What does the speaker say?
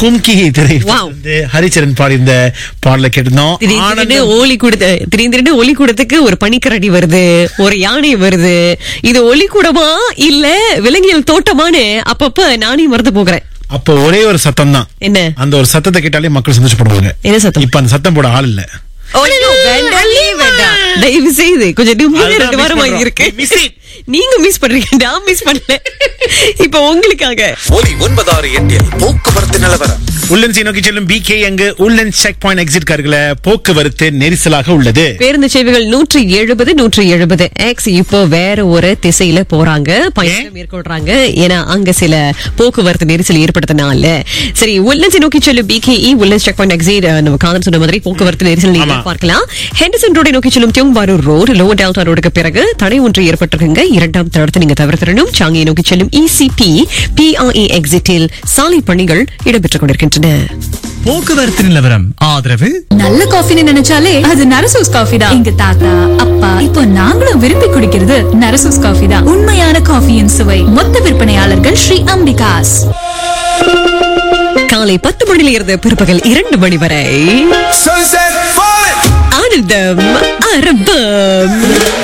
கும்கி திரை Wow. வந்து ஹரிச்சரன் பாடி இந்த பாடல கேட்டிருந்தோம் திடீர் திடீர்னு ஆனந்தம் ஒலி கொடுத்த திடீர் திடீர்னு ஒலி கூடத்துக்கு ஒரு பனிக்கரடி வருது ஒரு யானை வருது இது ஒலி கூடமா இல்ல விலங்கியல் தோட்டமான்னு அப்பப்ப நானே மறந்து போகிறேன் அப்போ ஒரே ஒரு சத்தம் தான் என்ன அந்த ஒரு சத்தத்தை கேட்டாலே மக்கள் சந்தோஷப்படுவாங்க என்ன சத்தம் இப்ப அந்த சத்தம் போட ஆள் இல்ல ஐயோ, வேண்டாமே வேண்டாம். தயவு செய்து கொஞ்சம் நிம்மதியா அதுதான் ரெண்டு miss வாரமா பண்றோம். இருக்கு We miss it. நீங்க மிஸ் பண்றீங்க நான் மிஸ் பண்ணல இப்ப உங்களுக்காக ஒலி ஒன்பதாறு எட்டில் போக்குவரத்து நிலவரம் உள்ளன்சி நோக்கி செல்லும் பி கே அங்கு உள்ளன் செக் பாயிண்ட் எக்ஸிட் கார்களை போக்குவரத்து நெரிசலாக உள்ளது பேருந்து சேவைகள் நூற்றி எழுபது நூற்றி எழுபது எக்ஸ் இப்போ வேற ஒரு திசையில போறாங்க பயணம் மேற்கொள்றாங்க ஏன்னா அங்க சில போக்குவரத்து நெரிசல் ஏற்படுத்தினால சரி உல்லன்ஸ் நோக்கி செல்லும் PKE woollens checkpoint exit நம்ம காதல் சொன்ன மாதிரி போக்குவரத்து நெரிசல் நீங்க ஆமா. பார்க்கலாம் ஹெண்டர்சன் ரோடை நோக்கி செல்லும் தியோங்பாரூர் ரோடு லோ டெல்டா ரோடுக்கு பிறகு தடை ஒன்று ஏற்பட்டிருக்குங்க இரண்டாம் தடத்தை நீங்க தவிர்த்திடணும் சாங்கியை நோக்கி செல்லும் இசிபி பிஆர்இ எக்ஸிட்டில் சாலை பணிகள் இடம்பெற்றுக் கொண்டிருக்கின்றன போக்குவரத்து நிலவரம் ஆதரவு நல்ல காஃபின்னு நினைச்சாலே அது நரசூஸ் காஃபி தான் எங்க தாத்தா அப்பா இப்போ நாங்களும் விரும்பி குடிக்கிறது நரசூஸ் காஃபி தான் உண்மையான காஃபியின் சுவை மொத்த விற்பனையாளர்கள் ஸ்ரீ அம்பிகாஸ் காலை பத்து மணியில இருந்து பிற்பகல் இரண்டு மணி வரை Sunset falling. ஆனந்தம் அரபம்